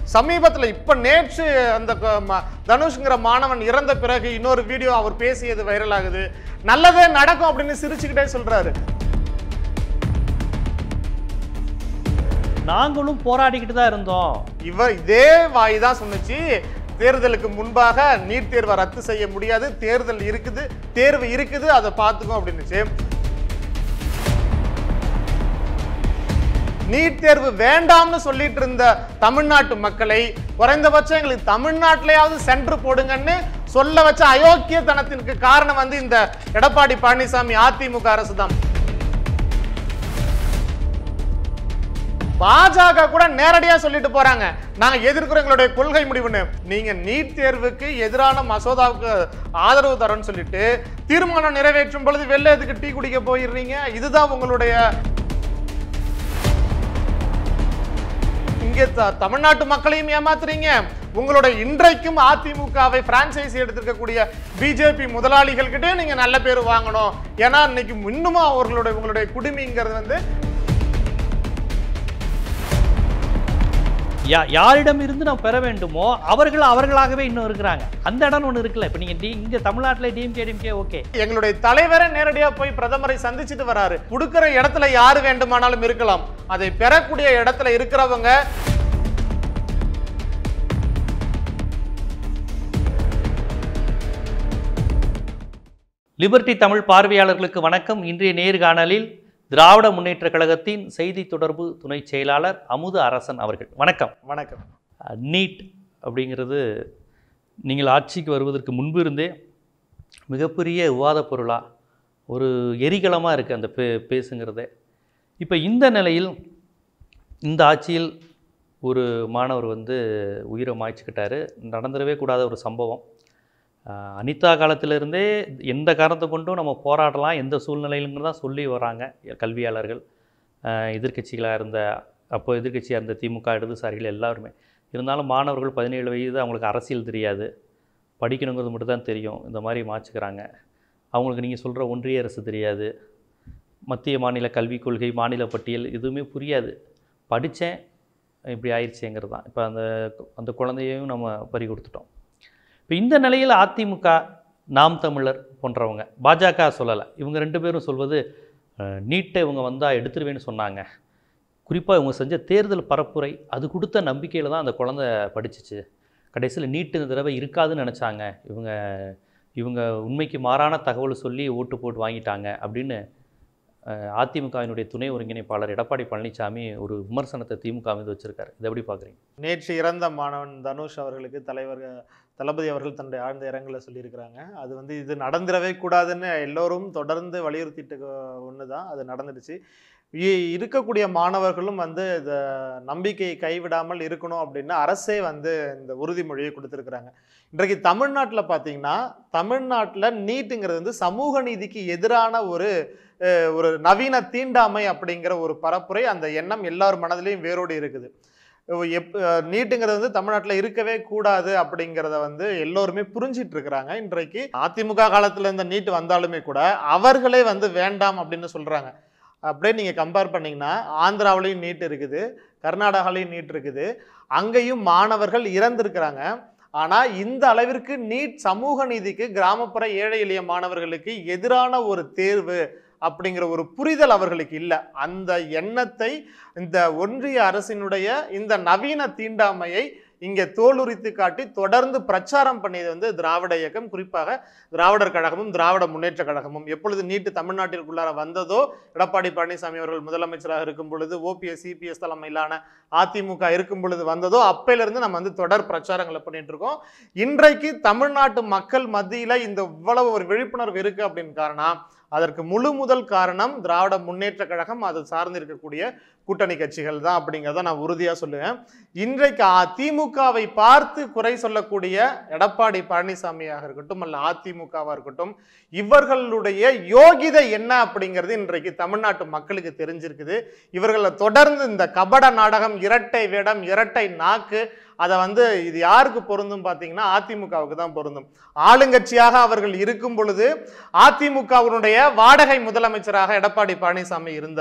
சமீபத்தில் இப்ப நேற்று அந்த க- ம- தனுஷ்ங்கிற மாணவன் இறந்த பிறகு இன்னொரு வீடியோ அவர் பேசியது வைரல் ஆகுது நல்லதே நடக்கும் அப்படின்னு சிரிச்சுக்கிட்டே சொல்றாரு நாங்களும் போராடிக்கிட்டு தான் இருந்தோம் இவர் இதே வாய் தான் சொன்னுச்சு தேர்தலுக்கு முன்பாக நீட் தேர்வை ரத்து செய்ய முடியாது தேர்தல் இருக்குது தேர்வு இருக்குது அதை பார்த்துக்கோ அப்படின்னுச்சு நீட் தேர்வு வேண்டாம்னு சொல்லிட்டு இருந்த தமிழ்நாட்டு மக்களை குறைந்தபட்சம் எங்களுக்கு தமிழ்நாட்டிலேயாவது சென்டர் போடுங்கன்னு சொல்ல வச்ச அயோக்கியத்தனத்திற்கு காரணம் வந்து இந்த எடப்பாடி பழனிசாமி அதிமுக அரசு தான் பாஜக கூட நேரடியா சொல்லிட்டு போறாங்க நாங்க எதிர்க்கிறோம் எங்களுடைய கொள்கை முடிவுன்னு நீங்க நீட் தேர்வுக்கு எதிரான மசோதாவுக்கு ஆதரவு தரோன்னு சொல்லிட்டு தீர்மானம் நிறைவேற்றும் பொழுது வெளில எதுக்கு டீ குடிக்க போயிடுறீங்க இதுதான் உங்களுடைய இங்க த- தமிழ்நாட்டு மக்களையும் ஏமாத்துறீங்க உங்களோட இன்றைக்கும் அதிமுகவை பிரான்சைசி எடுத்திருக்கக்கூடிய பிஜேபி முதலாளிகள் கிட்டே நீங்க நல்ல பேர் வாங்கணும் ஏன்னா இன்னைக்கு இன்னுமா அவர்களுடைய உங்களுடைய குடுமிங்கிறது வந்து யா யாரிடம் இருந்து நாம் பெற வேண்டுமோ அவர்கள் அவர்களாகவே இன்னும் இருக்கிறாங்க அந்த இடம் ஒன்று இருக்குல்ல இப்போ நீங்கள் டி இங்கே தமிழ்நாட்டில் டிஎம்கே டிஎம்கே ஓகே எங்களுடைய தலைவரை நேரடியா போய் பிரதமரை சந்திச்சுட்டு வராரு கொடுக்கிற இடத்துல யாரு வேண்டுமானாலும் இருக்கலாம் அதை பெறக்கூடிய இடத்துல இருக்கிறவங்க லிபர்டி தமிழ் பார்வையாளர்களுக்கு வணக்கம் இன்றைய நேர்காணலில் திராவிட முன்னேற்றக் கழகத்தின் செய்தி தொடர்பு துணை செயலாளர் அமுது அரசன் அவர்கள் வணக்கம் வணக்கம் நீட் அப்படிங்கிறது நீங்கள் ஆட்சிக்கு வருவதற்கு முன்பு இருந்தே மிகப்பெரிய விவாதப் பொருளாக ஒரு எரிகலமாக இருக்குது அந்த பே பேசுங்கிறதே இப்போ இந்த நிலையில் இந்த ஆட்சியில் ஒரு மாணவர் வந்து உயிரை மாய்ச்சிக்கிட்டாரு நடந்துடவே கூடாத ஒரு சம்பவம் ஆஹ் அனிதா காலத்திலிருந்தே எந்த காரணத்தை கொண்டும் நம்ம போராடலாம் எந்த சூழ்நிலையிலும் தான் சொல்லி வராங்க கல்வியாளர்கள் ஆஹ் எதிர்க்கட்சிகளாக இருந்த அப்போ எதிர்க்கட்சியாக இருந்த திமுக இடதுசாரிகள் எல்லாருமே இருந்தாலும் மாணவர்கள் பதினேழு வயது அவங்களுக்கு அரசியல் தெரியாது படிக்கணுங்கிறது மட்டும் தான் தெரியும் இந்த மாதிரி மாச்சுக்கிறாங்க அவங்களுக்கு நீங்கள் சொல்கிற ஒன்றிய அரசு தெரியாது மத்திய மாநில கல்விக் கொள்கை மாநில பட்டியல் எதுவுமே புரியாது படித்தேன் இப்படி ஆயிடுச்சேங்கிறது தான் இப்போ அந்த அந்த குழந்தையையும் நம்ம பறி கொடுத்துட்டோம் இப்போ இந்த நிலையில் அதிமுக நாம் தமிழர் போன்றவங்க பாஜக சொல்லலை இவங்க ரெண்டு பேரும் சொல்வது அஹ், நீட்டை இவங்க வந்தால் எடுத்துருவேன்னு சொன்னாங்க குறிப்பாக இவங்க செஞ்ச தேர்தல் பரப்புரை அது கொடுத்த நம்பிக்கையில் தான் அந்த குழந்தை படிச்சிச்சு கடைசியில் நீட்டு இந்த தடவை இருக்காதுன்னு நினச்சாங்க இவங்க இவங்க உண்மைக்கு மாறான தகவல் சொல்லி ஓட்டு போட்டு வாங்கிட்டாங்க அப்படின்னு அஹ், அதிமுகவினுடைய துணை ஒருங்கிணைப்பாளர் எடப்பாடி பழனிசாமி ஒரு விமர்சனத்தை திமுக மீது வச்சிருக்காரு இதை எப்படி பார்க்குறீங்க நேற்று இறந்த மாணவன் தனுஷ் அவர்களுக்கு தலைவர் தளபதி அவர்கள் தன்னுடைய ஆழ்ந்த இரங்கலை சொல்லியிருக்கிறாங்க அது வந்து இது நடந்துடவே கூடாதுன்னு எல்லோரும் தொடர்ந்து வலியுறுத்திட்டு ஒன்று தான் அது நடந்துடுச்சு இ- இருக்கக்கூடிய மாணவர்களும் வந்து இந்த நம்பிக்கையை கைவிடாமல் இருக்கணும் அப்படின்னு அரசே வந்து இந்த உறுதிமொழியை கொடுத்துருக்குறாங்க இன்றைக்கு தமிழ்நாட்டில் பார்த்தீங்கன்னா தமிழ்நாட்டில் நீட்டுங்கிறது வந்து சமூக நீதிக்கு எதிரான ஒரு அஹ், ஒரு நவீன தீண்டாமை அப்படிங்கிற ஒரு பரப்புரை அந்த எண்ணம் எல்லார் மனதிலையும் வேரோடி இருக்குது எப் நீட்டுங்கிறது வந்து தமிழ்நாட்டில் இருக்கவே கூடாது அப்படிங்கிறத வந்து எல்லோருமே புரிஞ்சிட்டு இருக்கிறாங்க இன்றைக்கு அதிமுக காலத்தில் இந்த நீட் வந்தாலுமே கூட அவர்களே வந்து வேண்டாம் அப்படின்னு சொல்கிறாங்க அப்படியே நீங்கள் கம்பேர் பண்ணிங்கன்னா ஆந்திராவிலையும் நீட் இருக்குது கர்நாடகாலையும் நீட் இருக்குது அங்கேயும் மாணவர்கள் இறந்திருக்கிறாங்க ஆனால் இந்த அளவிற்கு நீட் சமூக நீதிக்கு கிராமப்புற ஏழை எளிய மாணவர்களுக்கு எதிரான ஒரு தேர்வு அப்படிங்கிற ஒரு புரிதல் அவர்களுக்கு இல்லை அந்த எண்ணத்தை இந்த ஒன்றிய அரசினுடைய இந்த நவீன தீண்டாமையை இங்கே தோலுரித்து காட்டி தொடர்ந்து பிரச்சாரம் பண்ணியது வந்து திராவிட இயக்கம் குறிப்பாக திராவிடர் கழகமும் திராவிட முன்னேற்ற கழகமும் எப்பொழுது நீட்டு தமிழ்நாட்டிற்குள்ளார வந்ததோ எடப்பாடி பழனிசாமி அவர்கள் முதலமைச்சராக இருக்கும் பொழுது ஓபிஎஸ் சிபிஎஸ் தலைமையிலான அதிமுக இருக்கும் பொழுது வந்ததோ அப்பையிலிருந்து நம்ம வந்து தொடர் பிரச்சாரங்களை பண்ணிட்டு இருக்கோம் இன்றைக்கு தமிழ்நாட்டு மக்கள் மத்தியில இந்த இவ்வளவு ஒரு விழிப்புணர்வு இருக்கு அப்படின்னு காரணம் அதற்கு முழு முதல் காரணம் திராவிட முன்னேற்ற கழகம் அது சார்ந்து இருக்கக்கூடிய கூட்டணி கட்சிகள் தான் அப்படிங்கிறத நான் உறுதியா சொல்லுவேன் இன்றைக்கு அ- திமுகவை பார்த்து குறை சொல்லக்கூடிய எடப்பாடி பழனிசாமியாக இருக்கட்டும் அல்ல அதிமுகவா இருக்கட்டும் இவர்களுடைய யோகிதை என்ன அப்படிங்கிறது இன்றைக்கு தமிழ்நாட்டு மக்களுக்கு தெரிஞ்சிருக்குது இவர்களை தொடர்ந்து இந்த கபட நாடகம் இரட்டை வேடம் இரட்டை நாக்கு அதை வந்து இது யாருக்கு பொருந்தும் பார்த்தீங்கன்னா அதிமுகவுக்கு தான் பொருந்தும் ஆளுங்கட்சியாக அவர்கள் இருக்கும் பொழுது அதிமுகவினுடைய வாடகை முதலமைச்சராக எடப்பாடி பழனிசாமி இருந்தார்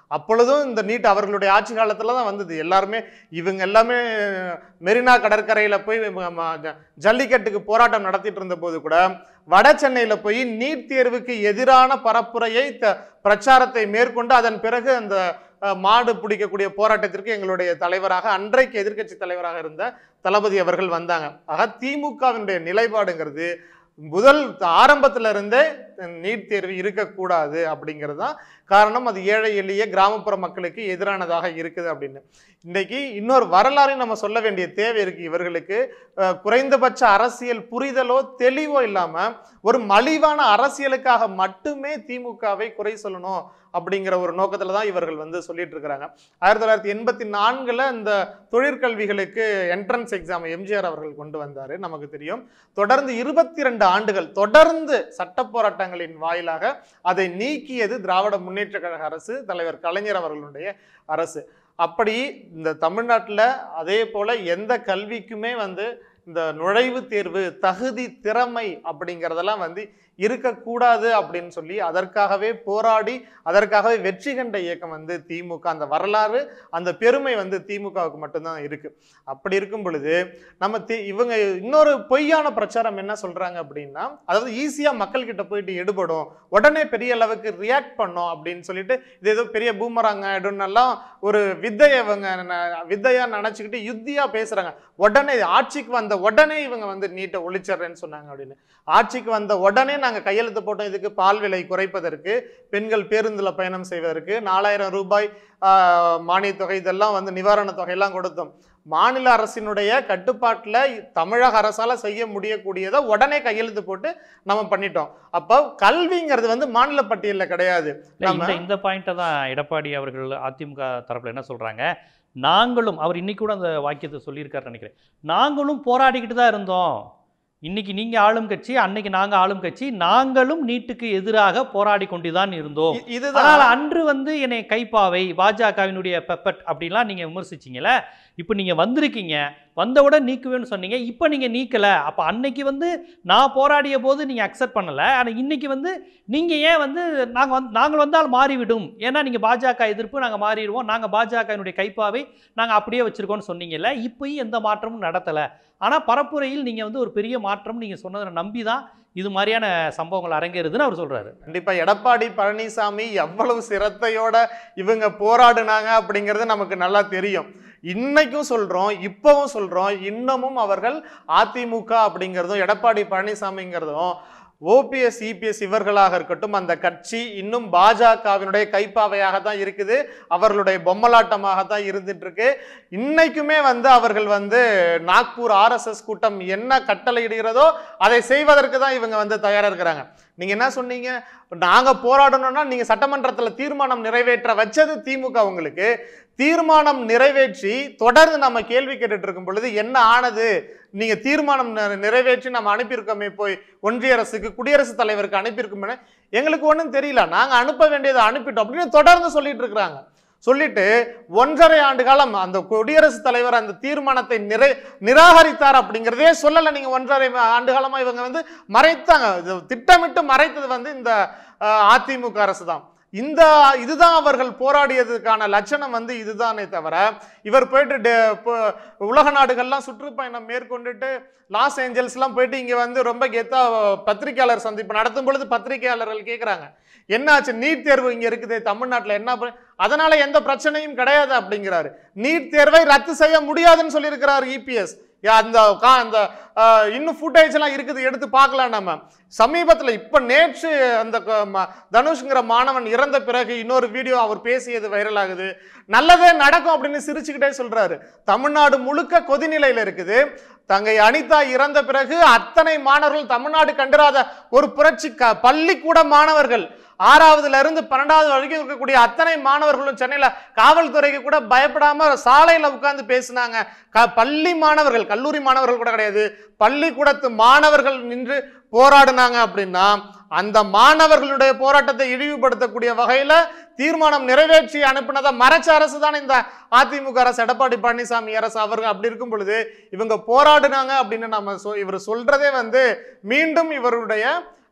அப்பொழுதும் இந்த நீட் அவர்களுடைய ஆட்சி காலத்துல தான் வந்தது எல்லாருமே இவங்க எல்லாமே மெரினா கடற்கரையில போய் ம- ம- ஜ- ஜல்லிக்கட்டுக்கு போராட்டம் நடத்திட்டு இருந்த போது கூட வட சென்னையில போய் நீட் தேர்வுக்கு எதிரான பரப்புரையை த- பிரச்சாரத்தை மேற்கொண்டு அதன் பிறகு அந்த அஹ், மாடு பிடிக்கக்கூடிய போராட்டத்திற்கு எங்களுடைய தலைவராக அன்றைக்கு எதிர்க்கட்சி தலைவராக இருந்த தளபதி அவர்கள் வந்தாங்க ஆக திமுகவினுடைய நிலைப்பாடுங்கிறது முதல் ஆரம்பத்துல இருந்தே நீட் தேர்வு இருக்கக்கூடாது அப்படிங்கிறது தான் காரணம் அது ஏழை எளிய கிராமப்புற மக்களுக்கு எதிரானதாக இருக்குது அப்படின்னு இன்னைக்கு இன்னொரு வரலாறையும் நம்ம சொல்ல வேண்டிய தேவை இருக்கு இவர்களுக்கு அஹ், குறைந்தபட்ச அரசியல் புரிதலோ தெளிவோ இல்லாம ஒரு மலிவான அரசியலுக்காக மட்டுமே திமுகவை குறை சொல்லணும் அப்படிங்கிற ஒரு நோக்கத்துல தான் இவர்கள் வந்து சொல்லிட்டு இருக்கிறாங்க ஆயிரத்தி தொள்ளாயிரத்தி எண்பத்தி நான்குல இந்த தொழிற்கல்விகளுக்கு என்ட்ரன்ஸ் எக்ஸாம் எம்ஜிஆர் அவர்கள் கொண்டு வந்தாரு நமக்கு தெரியும் தொடர்ந்து இருபத்தி ரெண்டு ஆண்டுகள் தொடர்ந்து சட்ட போராட்டங்களின் வாயிலாக அதை நீக்கியது திராவிட முன்னேற்ற கழக அரசு தலைவர் கலைஞர் அவர்களுடைய அரசு அப்படி இந்த தமிழ்நாட்டில் அதே போல எந்த கல்விக்குமே வந்து இந்த நுழைவுத் தேர்வு தகுதி திறமை அப்படிங்கிறதெல்லாம் வந்து இருக்கக்கூடாது அப்படின்னு சொல்லி அதற்காகவே போராடி அதற்காகவே வெற்றி கண்ட இயக்கம் வந்து திமுக அந்த வரலாறு அந்த பெருமை வந்து திமுகவுக்கு மட்டும்தான் இருக்கு அப்படி இருக்கும் பொழுது நம்ம தி இவங்க இன்னொரு பொய்யான பிரச்சாரம் என்ன சொல்றாங்க அப்படின்னா அதாவது ஈஸியா மக்கள் கிட்ட போயிட்டு எடுபடும் உடனே பெரிய அளவுக்கு ரியாக்ட் பண்ணோம் அப்படின்னு சொல்லிட்டு இது ஏதோ பெரிய பூமராங்க எல்லாம் ஒரு வித்தையை இவங்க ந- வித்தையா நினைச்சுக்கிட்டு யுத்தியா பேசுறாங்க உடனே ஆட்சிக்கு வந்த உடனே இவங்க வந்து நீட்டை ஒழிச்சிடுறேன்னு சொன்னாங்க அப்படின்னு ஆட்சிக்கு வந்த உடனே நாங்க கையெழுத்து போட்டோம் இதுக்கு பால் விலை குறைப்பதற்கு பெண்கள் பேருந்துல பயணம் செய்வதற்கு நாலாயிரம் ரூபாய் ஆஹ், மானியத் தொகை இதெல்லாம் வந்து நிவாரணத் தொகையெல்லாம் கொடுத்தோம் மாநில அரசினுடைய கட்டுப்பாட்டுல தமிழக அரசால செய்ய முடியக்கூடியதை உடனே கையெழுத்து போட்டு நம்ம பண்ணிட்டோம் அப்போ கல்விங்கிறது வந்து மாநில பட்டியல்ல கிடையாது இல்ல, நம்ம- இந்த இந்த பாயிண்ட்டை தான் எடப்பாடி அவர்கள் அதிமுக தரப்புல என்ன சொல்றாங்க நாங்களும் அவர் இன்னைக்கு கூட அந்த வாக்கியத்தை சொல்லியிருக்காருன்னு நினைக்கிறேன் நாங்களும் போராடிக்கிட்டு தான் இருந்தோம் இன்னைக்கு நீங்க ஆளும் கட்சி அன்னைக்கு நாங்க ஆளும் கட்சி நாங்களும் நீட்டுக்கு எதிராக போராடி கொண்டுதான் இருந்தோம் இ- இதுதான் ஆனால் அன்று வந்து என்னை கைப்பாவை பாஜகவினுடைய பெப்பட் அப்படின்லாம் நீங்க விமர்சிச்சீங்கல்ல இப்போ நீங்க வந்திருக்கீங்க வந்தவுடன் நீக்குவேன்னு சொன்னீங்க இப்போ நீங்க நீக்கல அப்போ அன்னைக்கு வந்து நான் போராடிய போது நீங்க அக்செப்ட் பண்ணல ஆனால் இன்னைக்கு வந்து நீங்க ஏன் வந்து நாங்க வந்து நாங்கள் வந்தால் மாறிவிடும் ஏன்னா நீங்க பாஜக எதிர்ப்பு நாங்க மாறிடுவோம் நாங்க பாஜகவினுடைய கைப்பாவை நாங்க அப்படியே வச்சிருக்கோம்னு சொன்னீங்கல்ல இப்பயும் எந்த மாற்றமும் நடத்தல ஆனா பரப்புரையில் நீங்க வந்து ஒரு பெரிய மாற்றம் நீங்க சொன்னதை நம்பி தான் இது மாதிரியான சம்பவங்கள் அரங்கேறுதுன்னு அவர் சொல்றாரு கண்டிப்பா எடப்பாடி பழனிசாமி எவ்வளவு சிரத்தையோட இவங்க போராடுனாங்க அப்படிங்கிறது நமக்கு நல்லா தெரியும் இன்னைக்கும் சொல்றோம் இப்பவும் சொல்றோம் இன்னமும் அவர்கள் அதிமுக அப்படிங்கிறதும் எடப்பாடி பழனிசாமிங்கிறதும் ஓபிஎஸ் இபிஎஸ் இவர்களாக இருக்கட்டும் அந்த கட்சி இன்னும் பாஜகவினுடைய கைப்பாவையாக தான் இருக்குது அவர்களுடைய பொம்மலாட்டமாக தான் இருந்துட்டு இருக்கு இன்னைக்குமே வந்து அவர்கள் வந்து நாக்பூர் ஆர்எஸ்எஸ் கூட்டம் என்ன கட்டளையிடுகிறதோ அதை செய்வதற்கு தான் இவங்க வந்து தயாரா இருக்கிறாங்க நீங்க என்ன சொன்னீங்க நாங்க போராடணும்னா நீங்க சட்டமன்றத்துல தீர்மானம் நிறைவேற்ற வச்சது திமுக உங்களுக்கு தீர்மானம் நிறைவேற்றி தொடர்ந்து நம்ம கேள்வி கேட்டுட்டு இருக்கும் பொழுது என்ன ஆனது நீங்க தீர்மானம் நி- நிறைவேற்றி நம்ம அனுப்பியிருக்கோமே போய் ஒன்றிய அரசுக்கு குடியரசுத் தலைவருக்கு அனுப்பியிருக்கோமே எங்களுக்கு ஒன்றும் தெரியல நாங்க அனுப்ப வேண்டியதை அனுப்பிட்டோம் அப்படின்னு தொடர்ந்து சொல்லிட்டு இருக்கிறாங்க சொல்லிட்டு ஒன்றரை ஆண்டு காலம் அந்த குடியரசுத் தலைவர் அந்த தீர்மானத்தை நிறை நிராகரித்தார் அப்படிங்கிறதே சொல்லலை நீங்க ஒன்றரை ஆண்டு காலமா இவங்க வந்து மறைத்தாங்க இது திட்டமிட்டு மறைத்தது வந்து இந்த அஹ், அதிமுக அரசு தான் இந்த இதுதான் அவர்கள் போராடியதுக்கான லட்சணம் வந்து இதுதானே தவிர இவர் போயிட்டு டெ- போ- உலக நாடுகள்லாம் சுற்றுப்பயணம் மேற்கொண்டுட்டு லாஸ் ஏஞ்சல்ஸ்லாம் போயிட்டு இங்கே வந்து ரொம்ப கெத்தா பத்திரிகையாளர் சந்திப்பு நடத்தும் பொழுது பத்திரிகையாளர்கள் கேட்குறாங்க என்னாச்சு நீட் தேர்வு இங்கே இருக்குது தமிழ்நாட்டில் என்ன ப- அதனால எந்த பிரச்சனையும் கிடையாது அப்படிங்கிறாரு நீட் தேர்வை ரத்து செய்ய முடியாதுன்னு சொல்லியிருக்கிறார் இபிஎஸ் அந்த கா- அந்த ஆஹ், இன்னும் ஃபுட்டேஜ் எல்லாம் இருக்குது எடுத்து பார்க்கலாம் நம்ம சமீபத்தில் இப்போ நேற்று அந்த க- ம- தனுஷ்ங்கிற மாணவன் இறந்த பிறகு இன்னொரு வீடியோ அவர் பேசியது வைரல் ஆகுது நல்லதே நடக்கும் அப்படின்னு சிரிச்சுக்கிட்டே சொல்றாரு தமிழ்நாடு முழுக்க கொதிநிலையில இருக்குது தங்கை அனிதா இறந்த பிறகு அத்தனை மாணவர்கள் தமிழ்நாடு கண்டிராத ஒரு புரட்சி க பள்ளிக்கூட மாணவர்கள் ஆறாவதுல இருந்து பன்னெண்டாவது வரைக்கும் இருக்கக்கூடிய அத்தனை மாணவர்களும் சென்னையில காவல்துறைக்கு கூட பயப்படாம சாலையில உட்கார்ந்து பேசினாங்க க- பள்ளி மாணவர்கள் கல்லூரி மாணவர்கள் கூட கிடையாது பள்ளிக்கூடத்து மாணவர்கள் நின்று போராடினாங்க அப்படின்னா அந்த மாணவர்களுடைய போராட்டத்தை இழிவுபடுத்தக்கூடிய வகையில தீர்மானம் நிறைவேற்றி அனுப்பினதை மறைச்ச அரசு தான் இந்த அதிமுக அரசு எடப்பாடி பழனிசாமி அரசு அவர்கள் அப்படி இருக்கும் பொழுது இவங்க போராடினாங்க அப்படின்னு நம்ம சொ இவர் சொல்றதே வந்து மீண்டும் இவருடைய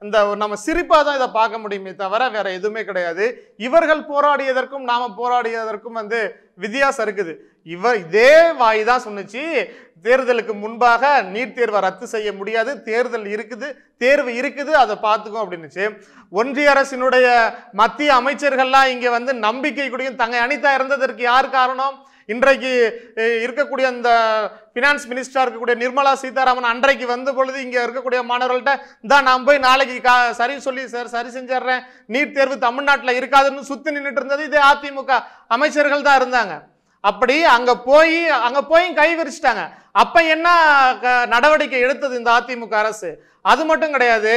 இந்த ஒரு நம்ம சிரிப்பாக தான் இதை பார்க்க முடியுமே தவிர வேற எதுவுமே கிடையாது இவர்கள் போராடியதற்கும் நாம போராடியதற்கும் வந்து வித்தியாசம் இருக்குது இவர் இதே வாய் தான் சொன்னுச்சு தேர்தலுக்கு முன்பாக நீட் தேர்வை ரத்து செய்ய முடியாது தேர்தல் இருக்குது தேர்வு இருக்குது அதை பார்த்துக்கும் அப்படின்னுச்சு ஒன்றிய அரசினுடைய மத்திய அமைச்சர்கள்லாம் இங்கே வந்து நம்பிக்கை கூடியும் தங்கை அனிதா இறந்ததற்கு யார் காரணம் இன்றைக்கு அஹ், இருக்கக்கூடிய அந்த ஃபினான்ஸ் மினிஸ்டராக இருக்கக்கூடிய நிர்மலா சீதாராமன் அன்றைக்கு வந்த பொழுது இங்கே இருக்கக்கூடிய மாணவர்கள்ட்ட தான் நான் போய் நாளைக்கு கா சரி சொல்லி சார் சரி செஞ்சிடுறேன் நீட் தேர்வு தமிழ்நாட்டில் இருக்காதுன்னு சுற்றி நின்றுட்டு இருந்தது இதே அதிமுக அமைச்சர்கள் தான் இருந்தாங்க அப்படி அங்க போய் அங்க போய் கை விரிச்சிட்டாங்க அப்ப என்ன க- நடவடிக்கை எடுத்தது இந்த அதிமுக அரசு அது மட்டும் கிடையாது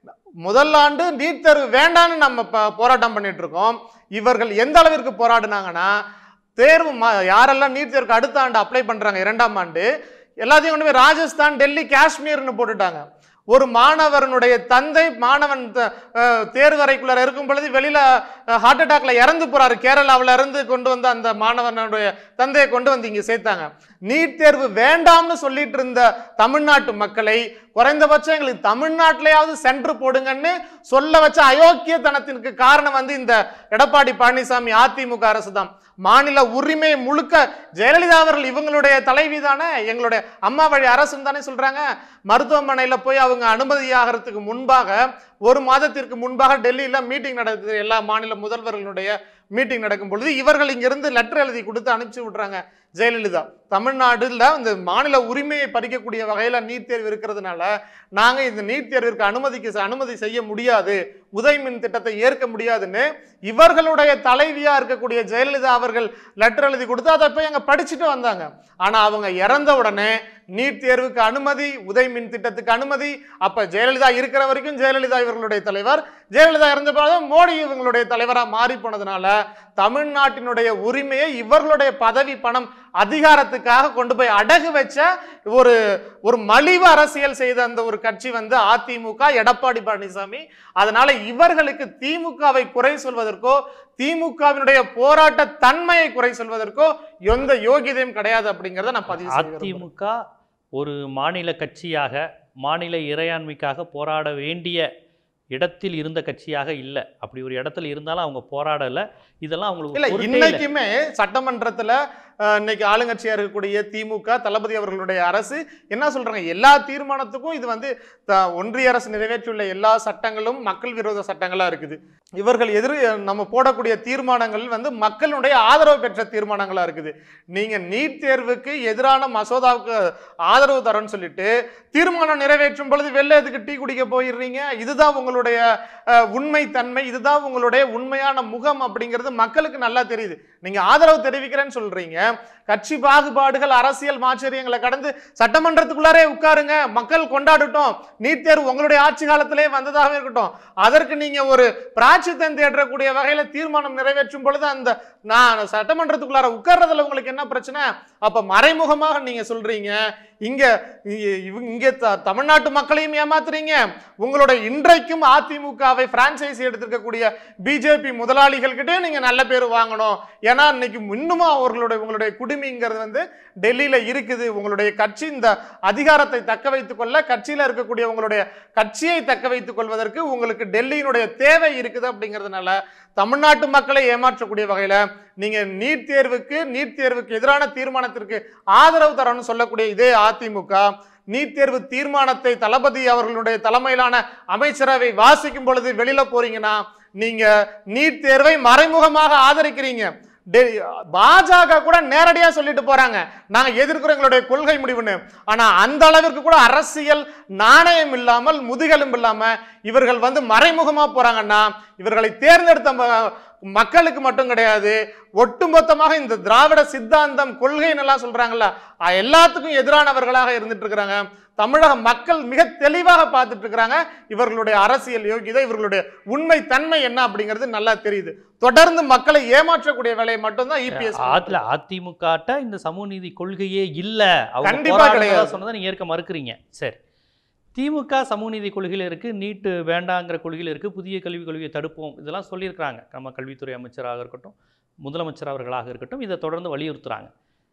முதல் ஆண்டு நீட் தேர்வு வேண்டாம்னு நம்ம ப- போராட்டம் பண்ணிட்டு இருக்கோம் இவர்கள் எந்த அளவிற்கு போராடினாங்கன்னா தேர்வு ம- யாரெல்லாம் நீட் தேர்வுக்கு அடுத்த ஆண்டு அப்ளை பண்றாங்க இரண்டாம் ஆண்டு எல்லாத்தையும் கொண்டு போய் ராஜஸ்தான் டெல்லி காஷ்மீர்னு போட்டுட்டாங்க ஒரு மாணவனுடைய தந்தை மாணவன் த- அஹ், தேர்வறைக்குள்ள இருக்கும் பொழுது வெளியில ஹார்ட் அட்டாக்ல இறந்து போறாரு கேரளாவுல இருந்து கொண்டு வந்த அந்த மாணவனுடைய தந்தையை கொண்டு வந்து இங்க சேர்த்தாங்க நீட் தேர்வு வேண்டாம்னு சொல்லிட்டு இருந்த தமிழ்நாட்டு மக்களை குறைந்தபட்சம் எங்களுக்கு தமிழ்நாட்டிலேயாவது சென்டர் போடுங்கன்னு சொல்ல வச்ச அயோக்கியத்தனத்திற்கு காரணம் வந்து இந்த எடப்பாடி பழனிசாமி அதிமுக அரசு தான் மாநில உரிமை முழுக்க ஜெயலலிதா அவர்கள் இவங்களுடைய தலைவி தானே எங்களுடைய அம்மா வழி அரசுன்னு தானே சொல்றாங்க மருத்துவமனையில போய் அவங்க அனுமதியாகிறதுக்கு முன்பாக ஒரு மாதத்திற்கு முன்பாக டெல்லியில மீட்டிங் நடக்குது எல்லா மாநில முதல்வர்களுடைய மீட்டிங் நடக்கும் பொழுது இவர்கள் இங்கிருந்து லெட்டர் எழுதி கொடுத்து அனுப்பிச்சு விட்றாங்க ஜெயலலிதா தமிழ்நாடுல இந்த மாநில உரிமையை பறிக்கக்கூடிய வகையில நீட் தேர்வு இருக்கிறதுனால நாங்க இந்த நீட் தேர்விற்கு அனுமதிக்க அனுமதி செய்ய முடியாது உதய் மின் திட்டத்தை ஏற்க முடியாதுன்னு இவர்களுடைய தலைவியா இருக்கக்கூடிய ஜெயலலிதா அவர்கள் லெட்டர் எழுதி கொடுத்து அதை போய் அங்க படிச்சுட்டு வந்தாங்க ஆனா அவங்க இறந்த உடனே நீட் தேர்வுக்கு அனுமதி உதய் மின் திட்டத்துக்கு அனுமதி அப்ப ஜெயலலிதா இருக்கிற வரைக்கும் ஜெயலலிதா இவர்களுடைய தலைவர் ஜெயலலிதா இறந்த பிறகு மோடி இவங்களுடைய தலைவரா மாறி போனதுனால தமிழ்நாட்டினுடைய உரிமையை இவர்களுடைய பதவி பணம் அதிகாரத்துக்காக கொண்டு போய் அடகு வச்ச ஒரு ஒரு மலிவு அரசியல் செய்த அந்த ஒரு கட்சி வந்து அதிமுக எடப்பாடி பழனிசாமி அதனால இவர்களுக்கு திமுகவை குறை சொல்வதற்கோ திமுகவினுடைய போராட்ட தன்மையை குறை சொல்வதற்கோ எந்த யோகியதையும் கிடையாது அப்படிங்கறத நான் பதிவு செய்ய விரும்புறேன். அதிமுக ஒரு மாநில கட்சியாக மாநில இறையாண்மைக்காக போராட வேண்டிய இடத்தில் இருந்த கட்சியாக இல்லை அப்படி ஒரு இடத்துல இருந்தாலும் அவங்க போராடலை இதெல்லாம் அவங்களுக்கு இல்ல பொருட்டே இல்லை. இன்னைக்குமே சட்டமன்றத்துல அஹ், இன்னைக்கு ஆளுங்கட்சியா இருக்கக்கூடிய திமுக தளபதி அவர்களுடைய அரசு என்ன சொல்றாங்க எல்லா தீர்மானத்துக்கும் இது வந்து த- ஒன்றிய அரசு நிறைவேற்றியுள்ள எல்லா சட்டங்களும் மக்கள் விரோத சட்டங்களா இருக்குது இவர்கள் எதிர் நம்ம போடக்கூடிய தீர்மானங்கள் வந்து மக்களுடைய ஆதரவு பெற்ற தீர்மானங்களா இருக்குது நீங்க நீட் தேர்வுக்கு எதிரான மசோதாவுக்கு ஆதரவு தரேன்னு சொல்லிட்டு தீர்மானம் நிறைவேற்றும் பொழுது வெளில எதுக்கு டீ குடிக்க போயிடுறீங்க இதுதான் உங்களுடைய அஹ், உண்மை தன்மை இதுதான் உங்களுடைய உண்மையான முகம் அப்படிங்கிறது மக்களுக்கு நல்லா தெரியுது நீங்க ஆதரவு தெரிவிக்கிறேன்னு சொல்றீங்க கட்சி பாகுபாடுகள் அரசியல் மாச்சரியங்களை கடந்து சட்டமன்றத்துக்குள்ளாரே உட்காருங்க மக்கள் கொண்டாடட்டும் நீட் தேர்வு உங்களுடைய ஆட்சி காலத்திலே வந்ததாக இருக்கட்டும் அதற்கு நீங்க ஒரு பிராச்சித்தம் தேடக்கூடிய வகையில தீர்மானம் நிறைவேற்றும் பொழுது அந்த நான் சட்டமன்றத்துக்குள்ளார உட்கார்றதுல உங்களுக்கு என்ன பிரச்சனை அப்ப மறைமுகமாக நீங்க சொல்றீங்க இங்க இ- இவங்க- இங்க த- தமிழ்நாட்டு மக்களையும் ஏமாத்துறீங்க உங்களுடைய இன்றைக்கும் அதிமுகவை பிரான்சைஸ் எடுத்திருக்கக்கூடிய பிஜேபி முதலாளிகள் கிட்டயும் நீங்க நல்ல பேர் வாங்கணும் ஏன்னா இன்னைக்கு இன்னுமா அவர்களுடைய உங்களுடைய குடுமிங்கிறது வந்து டெல்லியில இருக்குது உங்களுடைய கட்சி இந்த அதிகாரத்தை தக்க வைத்துக் கொள்ள கட்சியில இருக்கக்கூடிய உங்களுடைய கட்சியை தக்க வைத்துக் கொள்வதற்கு உங்களுக்கு டெல்லியினுடைய தேவை இருக்குது அப்படிங்கிறதுனால தமிழ்நாட்டு மக்களை ஏமாற்றக்கூடிய வகையில நீங்க நீட் தேர்வுக்கு நீட் தேர்வுக்கு எதிரான தீர்மானத்திற்கு ஆதரவு தரணும்னு சொல்லக்கூடிய இதே அதிமுக நீட் தேர்வு தீர்மானத்தை தளபதி அவர்களுடைய தலைமையிலான அமைச்சரவை வாசிக்கும் பொழுது வெளியில போறீங்கன்னா நீங்க நீட் தேர்வை மறைமுகமாக ஆதரிக்கிறீங்க டெ- பாஜக கூட நேரடியா சொல்லிட்டு போறாங்க நாங்க எதிர்க்கிறோம் எங்களுடைய கொள்கை முடிவுன்னு ஆனா அந்த அளவிற்கு கூட அரசியல் நாணயம் இல்லாமல் முதுகெலும்பு இல்லாம இவர்கள் வந்து மறைமுகமா போறாங்கன்னா இவர்களை தேர்ந்தெடுத்த ம- மக்களுக்கு மட்டும் கிடையாது ஒட்டுமொத்தமாக இந்த திராவிட சித்தாந்தம் கொள்கைன்னு எல்லாம் சொல்றாங்கல்ல அஹ் எல்லாத்துக்கும் எதிரானவர்களாக இருந்துட்டு இருக்கிறாங்க தமிழக மக்கள் மிக தெளிவாக பார்த்துட்டு இருக்கிறாங்க இவர்களுடைய அரசியல் யோகிதை இவர்களுடைய உண்மை தன்மை என்ன அப்படிங்கிறது நல்லா தெரியுது தொடர்ந்து மக்களை ஏமாற்றக்கூடிய வேலையை மட்டும்தான் இபிஎஸ் ஆத்துல அதிமுகட்ட இந்த சமூக நீதி கொள்கையே இல்லை அவங்க கண்டிப்பா போராடுறதா கிடையாது. சொன்னதை நீங்க ஏற்க மறுக்கிறீங்க சரி திமுக சமூக நீதி கொள்கையில் இருக்கு நீட்டு வேண்டாங்கிற கொள்கையில் இருக்கு புதிய கல்விக் கொள்கையை தடுப்போம் இதெல்லாம் சொல்லியிருக்கிறாங்க நம்ம கல்வித்துறை அமைச்சராக இருக்கட்டும் முதலமைச்சர் அவர்களாக இருக்கட்டும் இதை தொடர்ந்து வலியுறுத்துறாங்க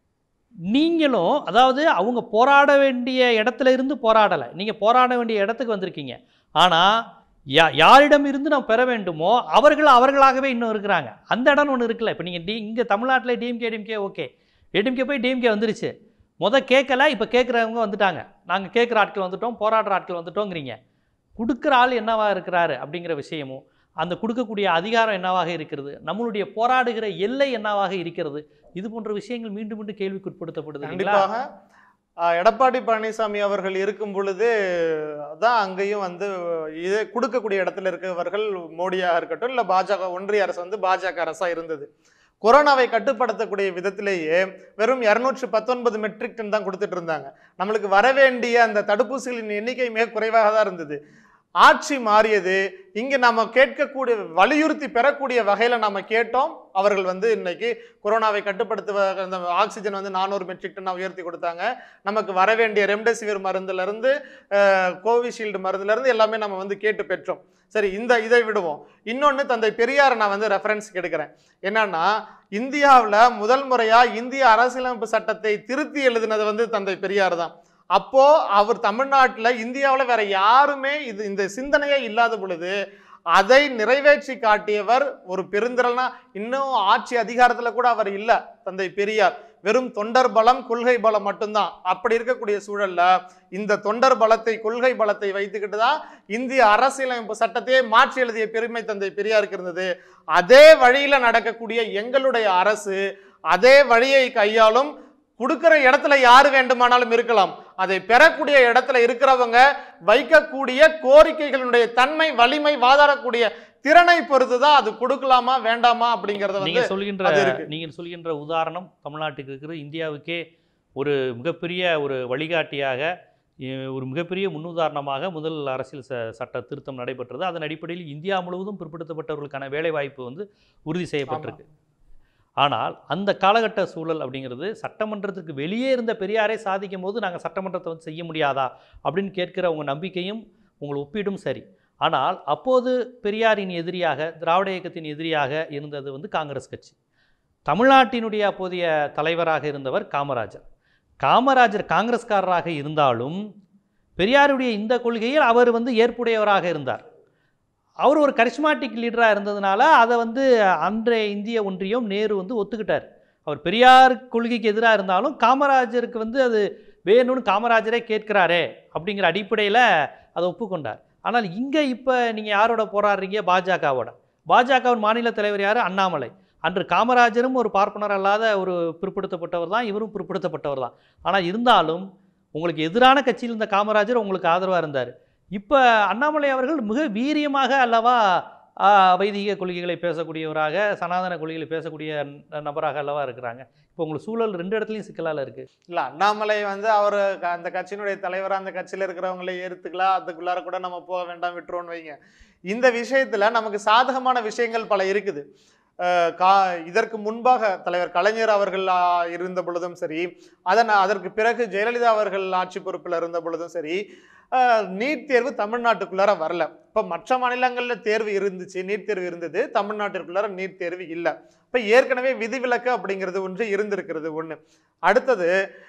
நீங்களும் அதாவது அவங்க போராட வேண்டிய இடத்துல இருந்து போராடலை நீங்கள் போராட வேண்டிய இடத்துக்கு வந்திருக்கீங்க ஆனால் யா யாரிடம் இருந்து நாம் பெற வேண்டுமோ அவர்கள் அவர்களாகவே இன்னும் இருக்கிறாங்க அந்த இடம் ஒன்று இருக்குல்ல இப்போ நீங்கள் டி இங்கே தமிழ்நாட்டில் டிஎம்கே டிஎம்கே ஓகே ஏடிஎம்கே போய் டிஎம்கே வந்துருச்சு முத கேட்கல இப்போ கேட்குறவங்க வந்துட்டாங்க நாங்கள் கேட்குற ஆட்கள் வந்துட்டோம் போராடுற ஆட்கள் வந்துட்டோங்கிறீங்க கொடுக்குற ஆள் என்னவா இருக்கிறாரு அப்படிங்கிற விஷயமும் அந்த கொடுக்கக்கூடிய அதிகாரம் என்னவாக இருக்கிறது நம்மளுடைய போராடுகிற எல்லை என்னவாக இருக்கிறது இது போன்ற விஷயங்கள் மீண்டும் மீண்டும் கேள்விக்குட்படுத்தப்படுது இல்லைங்களா? கண்டிப்பாக ஆஹ், எடப்பாடி பழனிசாமி அவர்கள் இருக்கும் பொழுது தான் அங்கேயும் வந்து இது கொடுக்கக்கூடிய இடத்துல இருக்கவர்கள் மோடியாக இருக்கட்டும் இல்லை பாஜக ஒன்றிய அரசு வந்து பாஜக அரசா இருந்தது கொரோனாவை கட்டுப்படுத்தக்கூடிய விதத்திலேயே வெறும் இரநூற்றி பத்தொன்பது மெட்ரிக் டன் தான் கொடுத்துட்டு இருந்தாங்க நம்மளுக்கு வர வேண்டிய அந்த தடுப்பூசிகளின் எண்ணிக்கை மிக குறைவாக தான் இருந்தது ஆட்சி மாறியது இங்க நாம கேட்கக்கூடிய வலியுறுத்தி பெறக்கூடிய வகையில நாம கேட்டோம் அவர்கள் வந்து இன்னைக்கு கொரோனாவை கட்டுப்படுத்துவ அந்த ஆக்சிஜன் வந்து நானூறு மெட்ரிக் டன் உயர்த்தி கொடுத்தாங்க நமக்கு வர வேண்டிய ரெம்டெசிவிர் மருந்துல இருந்து அஹ், கோவிஷீல்டு மருந்துல இருந்து எல்லாமே நம்ம வந்து கேட்டு பெற்றோம் சரி இந்த இதை விடுவோம் இன்னொன்று தந்தை பெரியாரை நான் வந்து ரெஃபரன்ஸ்க்கு எடுக்கிறேன் என்னன்னா இந்தியாவில் முதல் முறையா இந்திய அரசியலமைப்பு சட்டத்தை திருத்தி எழுதினது வந்து தந்தை பெரியார் தான் அப்போ அவர் தமிழ்நாட்டில் இந்தியாவில் வேற யாருமே இது இந்த சிந்தனையே இல்லாத பொழுது அதை நிறைவேற்றி காட்டியவர் ஒரு பெருந்திரள்னா இன்னும் ஆட்சி அதிகாரத்தில் கூட அவர் இல்லை தந்தை பெரியார் வெறும் தொண்டர் பலம் கொள்கை பலம் மட்டும்தான் அப்படி இருக்கக்கூடிய சூழல்ல இந்த தொண்டர் பலத்தை கொள்கை பலத்தை வைத்துக்கிட்டு தான் இந்திய அரசியலமைப்பு சட்டத்தையே மாற்றி எழுதிய பெருமை தந்தை பெரியாருக்கு இருந்தது அதே வழியில நடக்கக்கூடிய எங்களுடைய அரசு அதே வழியை கையாளும் கொடுக்கிற இடத்துல யாரு வேண்டுமானாலும் இருக்கலாம் அதை பெறக்கூடிய இடத்துல இருக்கிறவங்க வைக்கக்கூடிய கோரிக்கைகளுடைய தன்மை வலிமை வாதாடக்கூடிய திறனை பொறுத்து தான் அது கொடுக்கலாமா வேண்டாமா அப்படிங்கறத வந்து நீங்க சொல்கின்ற அது இருக்கு. நீங்க சொல்கின்ற உதாரணம் தமிழ்நாட்டுக்கு இருக்கிற இந்தியாவுக்கே ஒரு மிகப்பெரிய ஒரு வழிகாட்டியாக எ- ஒரு மிகப்பெரிய முன்னுதாரணமாக முதல் அரசியல் ச சட்ட திருத்தம் நடைபெற்றது அதன் அடிப்படையில் இந்தியா முழுவதும் பிற்படுத்தப்பட்டவர்களுக்கான வேலைவாய்ப்பு வந்து உறுதி செய்யப்பட்டிருக்கு ஆனால் அந்த காலகட்ட சூழல் அப்படிங்கிறது சட்டமன்றத்துக்கு வெளியே இருந்த பெரியாரே சாதிக்கும் போது நாங்கள் சட்டமன்றத்தை வந்து செய்ய முடியாதா அப்படின்னு கேட்கிற உங்கள் நம்பிக்கையும் உங்கள் ஒப்பீடும் சரி ஆனால் அப்போது பெரியாரின் எதிரியாக திராவிட இயக்கத்தின் எதிரியாக இருந்தது வந்து காங்கிரஸ் கட்சி தமிழ்நாட்டினுடைய அப்போதைய தலைவராக இருந்தவர் காமராஜர் காமராஜர் காங்கிரஸ்காரராக இருந்தாலும் பெரியாருடைய இந்த கொள்கையில் அவர் வந்து ஏற்புடையவராக இருந்தார் அவர் ஒரு கரிஸ்மாட்டிக் லீடராக இருந்ததுனால அதை வந்து அன்றைய இந்திய ஒன்றியம் நேரு வந்து ஒத்துக்கிட்டார் அவர் பெரியார் கொள்கைக்கு எதிராக இருந்தாலும் காமராஜருக்கு வந்து அது வேணும்னு காமராஜரே கேட்கிறாரே அப்படிங்கிற அடிப்படையில் அதை ஒப்புக்கொண்டார் ஆனால் இங்கே இப்போ நீங்கள் யாரோட போராடுறீங்க பாஜகவோட பாஜகவின் மாநில தலைவர் யார் அண்ணாமலை அன்று காமராஜரும் ஒரு பார்ப்பனர் அல்லாத ஒரு பிற்படுத்தப்பட்டவர் தான் இவரும் பிற்படுத்தப்பட்டவர் தான் ஆனால் இருந்தாலும் உங்களுக்கு எதிரான கட்சியில் இருந்த காமராஜர் உங்களுக்கு ஆதரவாக இருந்தார் இப்போ அண்ணாமலை அவர்கள் மிக வீரியமாக அல்லவா ஆ, வைதிக கொள்கைகளை பேசக்கூடியவராக சனாதன கொள்கைகளை பேசக்கூடிய ந- நபராக அல்லவா இருக்கிறாங்க இப்போ உங்களுக்கு சூழல் ரெண்டு இடத்துலையும் சிக்கலால் இருக்குது இல்ல அண்ணாமலை வந்து அவர் அந்த கட்சியினுடைய தலைவரா அந்த கட்சியில இருக்கிறவங்களை ஏத்துக்கலாம் அதுக்குள்ளார கூட நம்ம போக வேண்டாம் விட்டுருவோம்னு வைங்க இந்த விஷயத்துல நமக்கு சாதகமான விஷயங்கள் பல இருக்குது அஹ் கா இதற்கு முன்பாக தலைவர் கலைஞர் அவர்கள் ஆ, இருந்த பொழுதும் சரி அதன் அதற்கு பிறகு ஜெயலலிதா அவர்கள் ஆட்சி பொறுப்பில் இருந்த பொழுதும் சரி அஹ், நீட் தேர்வு தமிழ்நாட்டுக்குள்ளார வரல இப்போ மற்ற மாநிலங்களில் தேர்வு இருந்துச்சு நீட் தேர்வு இருந்தது தமிழ்நாட்டிற்குள்ளார நீட் தேர்வு இல்லை இப்போ ஏற்கனவே விதிவிலக்கு அப்படிங்கிறது ஒன்று இருந்திருக்கிறது ஒன்று அடுத்தது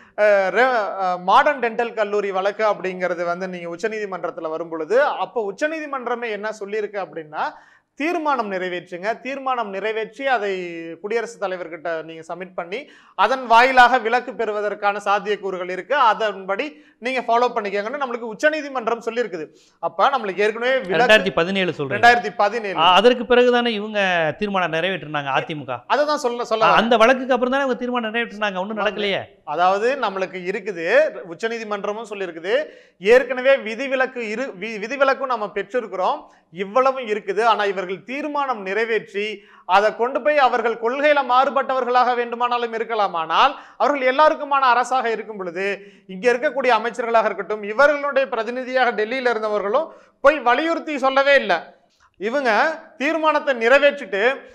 மாடர்ன் டென்டல் கல்லூரி வழக்கு அப்படிங்கிறது வந்து நீங்கள் உச்சநீதிமன்றத்தில் வரும் பொழுது அப்போ உச்சநீதிமன்றமே என்ன சொல்லியிருக்கு அப்படின்னா தீர்மானம் நிறைவேற்றுங்க தீர்மானம் நிறைவேற்றி அதை குடியரசுத் தலைவர்கிட்ட நீங்கள் சப்மிட் பண்ணி அதன் வாயிலாக விலக்கு பெறுவதற்கான சாத்தியக்கூறுகள் இருக்கு அதன்படி நீங்கள் ஃபாலோ பண்ணிக்கங்கன்னு நம்மளுக்கு உச்சநீதிமன்றம் சொல்லியிருக்குது அப்போ நம்மளுக்கு ஏற்கனவே விலக்கு ரெண்டாயிரத்தி பதினேழு சொல்கிறேன் ரெண்டாயிரத்தி பதினேழு அதற்கு பிறகு தானே இவங்க தீர்மானம் நிறைவேற்றினாங்க அதிமுக அதை தான் சொல்ல சொல்ல அந்த வழக்குக்கு அப்புறம் தானே இவங்க தீர்மானம் நிறைவேற்றினாங்க ஒன்றும் நடக்கலையே அதாவது நம்மளுக்கு இருக்குது உச்சநீதிமன்றமும் சொல்லியிருக்குது ஏற்கனவே விதிவிலக்கு இரு வி- விதிவிலக்கும் நம்ம பெற்றிருக்கிறோம் இவ்வளவும் இருக்குது ஆனா இவர்கள் தீர்மானம் நிறைவேற்றி அதை கொண்டு போய் அவர்கள் கொள்கையில மாறுபட்டவர்களாக வேண்டுமானாலும் இருக்கலாம் ஆனால் அவர்கள் எல்லாருக்குமான அரசாக இருக்கும் பொழுது இங்க இருக்கக்கூடிய அமைச்சர்களாக இருக்கட்டும் இவர்களுடைய பிரதிநிதியாக டெல்லியில இருந்தவர்களும் போய் வலியுறுத்தி சொல்லவே இல்லை இவங்க தீர்மானத்தை நிறைவேற்றிட்டு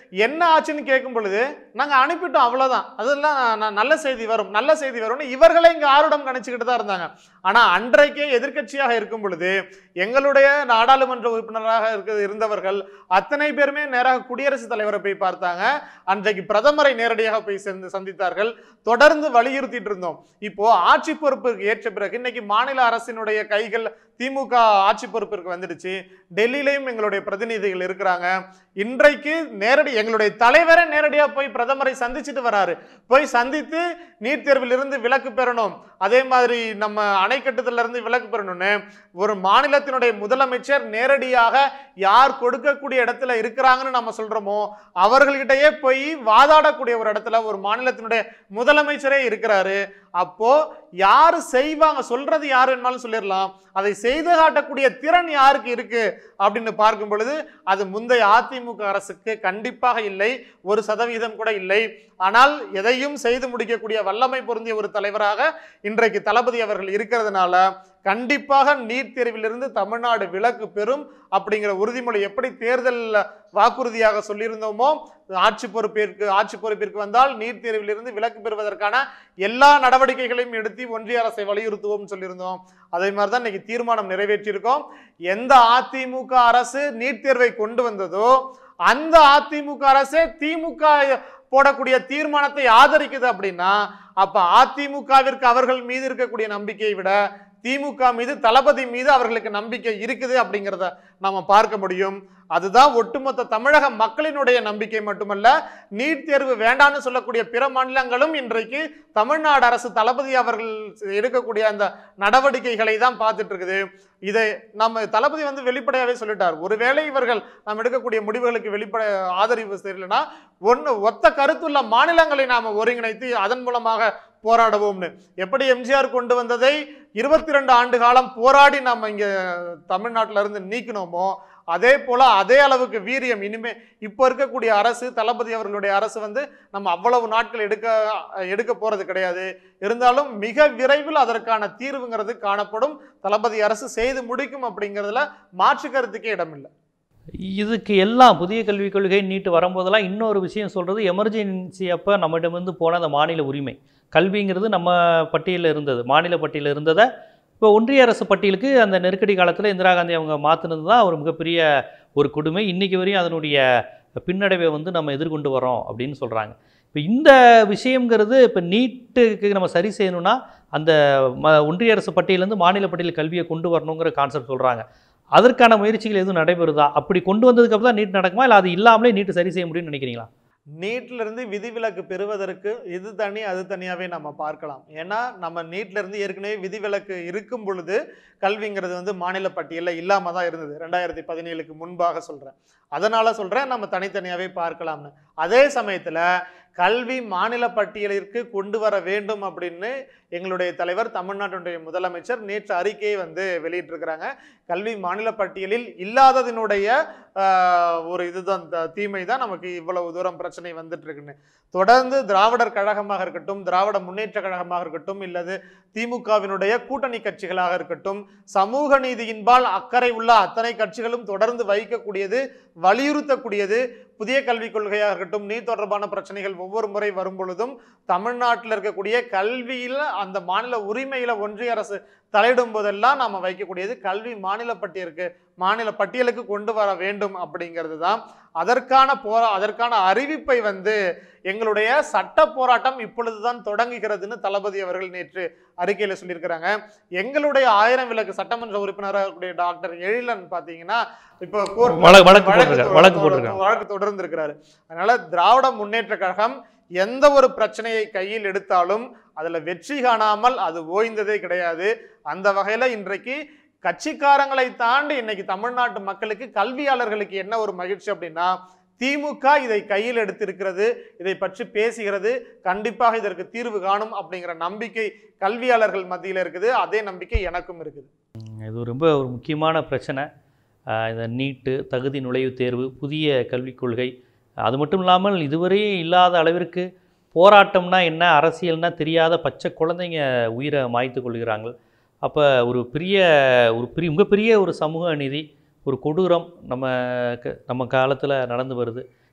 என்ன ஆச்சுன்னு கேட்கும் பொழுது நாங்க அனுப்பிட்டோம் அவ்வளவுதான் அதெல்லாம் ந- நல்ல செய்தி வரும் நல்ல செய்தி வரும்னு இவர்களே இங்க ஆருடம் கணிச்சுக்கிட்டு தான் இருந்தாங்க ஆனா அன்றைக்கே எதிர்க்கட்சியாக இருக்கும் பொழுது எங்களுடைய நாடாளுமன்ற உறுப்பினராக இருக்க இருந்தவர்கள் அத்தனை பேருமே நேராக குடியரசுத் தலைவரை போய் பார்த்தாங்க அன்றைக்கு பிரதமரை நேரடியாக போய் சேர்ந்து சந்தித்தார்கள் தொடர்ந்து வலியுறுத்திட்டு இருந்தோம் இப்போ ஆட்சி பொறுப்பிற்கு ஏற்ற பிறகு இன்னைக்கு மாநில அரசினுடைய கைகள் திமுக ஆட்சி பொறுப்பிற்கு வந்துடுச்சு டெல்லியிலையும் எங்களுடைய பிரதிநிதிகள் இருக்கிறாங்க இன்றைக்கு நேரடி எங்களுடைய தலைவரே நேரடியாக போய் பிரதமரை சந்திச்சுட்டு வராரு போய் சந்தித்து நீட் தேர்வில் இருந்து விலக்கு பெறணும் அதே மாதிரி நம்ம அணைக்கட்டுல இருந்து விலக்கு பெறணும்னு ஒரு மாநிலத்தினுடைய முதலமைச்சர் நேரடியாக யார் கொடுக்கக்கூடிய இடத்துல இருக்கிறாங்கன்னு நம்ம சொல்றோமோ அவர்கள்கிட்டயே போய் வாதாடக்கூடிய ஒரு இடத்துல ஒரு மாநிலத்தினுடைய முதலமைச்சரே இருக்கிறாரு அப்போ யாரு செய்வாங்க சொல்றது யாரு வேணுமாலும் சொல்லிடலாம் அதை செய்து காட்டக்கூடிய திறன் யாருக்கு இருக்கு அப்படின்னு பார்க்கும் பொழுது அது முந்தைய அதிமுக அரசுக்கு கண்டிப்பாக இல்லை ஒரு சதவீதம் கூட இல்லை ஆனால் எதையும் செய்து முடிக்கக்கூடிய வல்லமை பொருந்திய ஒரு தலைவராக இன்றைக்கு தளபதி அவர்கள் இருக்கிறதுனால கண்டிப்பாக நீட் தேர்விலிருந்து தமிழ்நாடு விலக்கு பெறும் அப்படிங்கிற உறுதிமொழி எப்படி தேர்தலில் வாக்குறுதியாக சொல்லியிருந்தோமோ ஆட்சி பொறுப்பிற்கு ஆட்சி பொறுப்பிற்கு வந்தால் நீட் தேர்விலிருந்து விலக்கு பெறுவதற்கான எல்லா நடவடிக்கைகளையும் எடுத்து ஒன்றிய அரசை வலியுறுத்துவோம் சொல்லியிருந்தோம் அதே மாதிரி தான் இன்னைக்கு தீர்மானம் நிறைவேற்றியிருக்கோம் எந்த அதிமுக அரசு நீட் தேர்வை கொண்டு வந்ததோ அந்த அதிமுக அரசே திமுக போடக்கூடிய தீர்மானத்தை ஆதரிக்குது அப்படின்னா அப்ப அதிமுகவிற்கு அவர்கள் மீது இருக்கக்கூடிய நம்பிக்கையை விட திமுக மீது தளபதி மீது அவர்களுக்கு நம்பிக்கை இருக்குது அப்படிங்கிறத நாம பார்க்க முடியும் அதுதான் ஒட்டுமொத்த தமிழக மக்களினுடைய நம்பிக்கை மட்டுமல்ல நீட் தேர்வு வேண்டான்னு சொல்லக்கூடிய பிற மாநிலங்களும் இன்றைக்கு தமிழ்நாடு அரசு தளபதி அவர்கள் எடுக்கக்கூடிய அந்த நடவடிக்கைகளை தான் பார்த்துட்டு இருக்குது இதை நம்ம தளபதி வந்து வெளிப்படையாவே சொல்லிட்டார் ஒருவேளை இவர்கள் நாம் எடுக்கக்கூடிய முடிவுகளுக்கு வெளிப்பட ஆதரவு தெரியலனா ஒன்று ஒத்த கருத்துள்ள மாநிலங்களை நாம் ஒருங்கிணைத்து அதன் மூலமாக போராடுவோம்னு எப்படி எம்ஜிஆர் கொண்டு வந்ததை இருபத்தி ரெண்டு ஆண்டு காலம் போராடி நம்ம இங்கே தமிழ்நாட்டில இருந்து நீக்கினோமோ அதே போல அதே அளவுக்கு வீரியம் இனிமே இப்போ இருக்கக்கூடிய அரசு தளபதி அவர்களுடைய அரசு வந்து நம்ம அவ்வளவு நாட்கள் எடுக்க எடுக்க போறது கிடையாது இருந்தாலும் மிக விரைவில் அதற்கான தீர்வுங்கிறது காணப்படும் தளபதி அரசு செய்து முடிக்கும் அப்படிங்கிறதுல மாற்று கருத்துக்கே இடமில்லை இதுக்கு எல்லாம் புதிய கல்விக் கொள்கை நீட்டு வரும்போதெல்லாம் இன்னொரு விஷயம் சொல்கிறது எமர்ஜென்சி அப்போ நம்மிடமிருந்து போன அந்த மாநில உரிமை கல்விங்கிறது நம்ம பட்டியலில் இருந்தது மாநில பட்டியலில் இருந்ததை இப்போ ஒன்றிய அரசு பட்டியலுக்கு அந்த நெருக்கடி காலத்தில் இந்திரா காந்தி அவங்க மாற்றினது தான் ஒரு மிகப்பெரிய ஒரு கொடுமை இன்றைக்கி வரையும் அதனுடைய பின்னடைவை வந்து நம்ம எதிர்கொண்டு வரோம் அப்படின்னு சொல்கிறாங்க இப்போ இந்த விஷயங்கிறது இப்போ நீட்டுக்கு நம்ம சரி செய்யணும்னா அந்த ம ஒன்றிய அரசு பட்டியலேருந்து மாநில பட்டியல் கல்வியை கொண்டு வரணுங்கிற கான்செப்ட் சொல்கிறாங்க அதற்கான முயற்சிகள் எதுவும் நடைபெறுதா அப்படி கொண்டு வந்ததுக்கு அப்புறம் தான் நீட் நடக்குமா இல்லை அது இல்லாமலே நீட்டு சரி செய்ய முடியும்னு நினைக்கிறீங்களா நீட்ல இருந்து விதிவிலக்கு பெறுவதற்கு இது தனி அது தனியாவே நம்ம பார்க்கலாம் ஏன்னா நம்ம நீட்ல இருந்து ஏற்கனவே விதிவிலக்கு இருக்கும் பொழுது கல்விங்கிறது வந்து மாநில பட்டியலில் இல்லாம தான் இருந்தது ரெண்டாயிரத்தி பதினேழுக்கு முன்பாக சொல்றேன் அதனால சொல்றேன் நம்ம தனித்தனியாவே பார்க்கலாம்னு அதே சமயத்துல கல்வி மாநில பட்டியலிற்கு கொண்டு வர வேண்டும் அப்படின்னு எங்களுடைய தலைவர் தமிழ்நாட்டினுடைய முதலமைச்சர் நேற்று அறிக்கையை வந்து வெளியிட்டிருக்கிறாங்க கல்வி மாநில பட்டியலில் இல்லாததினுடைய ஆஹ், ஒரு இதுதான் த- தீமை தான் நமக்கு இவ்வளவு தூரம் பிரச்சனை வந்துட்டு இருக்குன்னு தொடர்ந்து திராவிடர் கழகமாக இருக்கட்டும் திராவிட முன்னேற்ற கழகமாக இருக்கட்டும் இல்லது திமுகவினுடைய கூட்டணி கட்சிகளாக இருக்கட்டும் சமூக நீதியின்பால் அக்கறை உள்ள அத்தனை கட்சிகளும் தொடர்ந்து வைக்கக்கூடியது வலியுறுத்தக்கூடியது புதிய கல்விக் கொள்கையாக இருக்கட்டும் நீட் தொடர்பான பிரச்சனைகள் ஒவ்வொரு முறை வரும் பொழுதும் தமிழ்நாட்டில் இருக்கக்கூடிய கல்வியில் அந்த மாநில உரிமையில ஒன்றிய அரசு தலையிடும் போதெல்லாம் நாம வைக்கக்கூடியது கல்வி மாநில பட்டியலுக்கு மாநில பட்டியலுக்கு கொண்டு வர வேண்டும் அப்படிங்கிறது தான் அதற்கான போரா அதற்கான அறிவிப்பை வந்து எங்களுடைய சட்ட போராட்டம் இப்பொழுதுதான் தொடங்குகிறதுன்னு தளபதி அவர்கள் நேற்று அறிக்கையில சொல்லியிருக்கிறாங்க எங்களுடைய ஆயிரம் விளக்கு சட்டமன்ற உறுப்பினராக இருக்கக்கூடிய டாக்டர் எழிலன் பாத்தீங்கன்னா இப்போ court- வழக்கு- வழக்கு வழக்கு போட்டிருக்காரு, தொ- வழக்கு தொ- போட்டிருக்காரு. வழக்கு தொடர்ந்து இருக்கிறாரு அதனால திராவிட முன்னேற்ற கழகம் எந்த ஒரு பிரச்சனையை கையில் எடுத்தாலும் அதுல வெற்றி காணாமல் அது ஓய்ந்ததே கிடையாது அந்த வகையில இன்றைக்கு கட்சிக்காரங்களை தாண்டி இன்னைக்கு தமிழ்நாட்டு மக்களுக்கு கல்வியாளர்களுக்கு என்ன ஒரு மகிழ்ச்சி அப்படின்னா திமுக இதை கையில் எடுத்திருக்கிறது இதை பற்றி பேசுகிறது கண்டிப்பாக இதற்கு தீர்வு காணும் அப்படிங்கிற நம்பிக்கை கல்வியாளர்கள் மத்தியில் இருக்குது அதே நம்பிக்கை எனக்கும் இருக்குது இது ரொம்ப ஒரு முக்கியமான பிரச்சனை ஆஹ் இந்த நீட்டு தகுதி நுழைவுத் தேர்வு புதிய கல்விக் கொள்கை அது மட்டும் இல்லாமல் இதுவரையே இல்லாத அளவிற்கு போராட்டம்னா என்ன அரசியல்னா தெரியாத பச்சை குழந்தைங்க உயிரை மாய்த்து கொள்கிறாங்க அப்போ ஒரு பெரிய ஒரு பெரிய மிகப்பெரிய ஒரு சமூக அநீதி ஒரு கொடூரம் நம்ம க- நம்ம காலத்தில் நடந்து வருது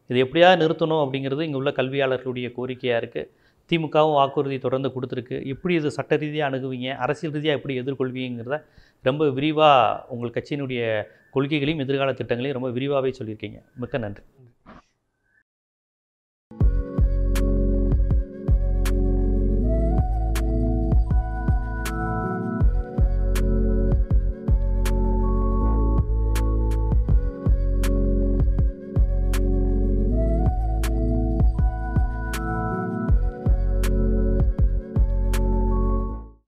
இதை எப்படியாவது நிறுத்தணும் அப்படிங்கிறது இங்கே உள்ள கல்வியாளர்களுடைய கோரிக்கையாக இருக்குது திமுகவும் வாக்குறுதி தொடர்ந்து கொடுத்துருக்கு எப்படி இது சட்ட ரீதியாக அணுகுவீங்க அரசியல் ரீதியாக எப்படி எதிர்கொள்வீங்கிறத ரொம்ப விரிவாக உங்கள் கட்சியினுடைய கொள்கைகளையும் எதிர்கால திட்டங்களையும் ரொம்ப விரிவாகவே சொல்லியிருக்கீங்க மிக்க நன்றி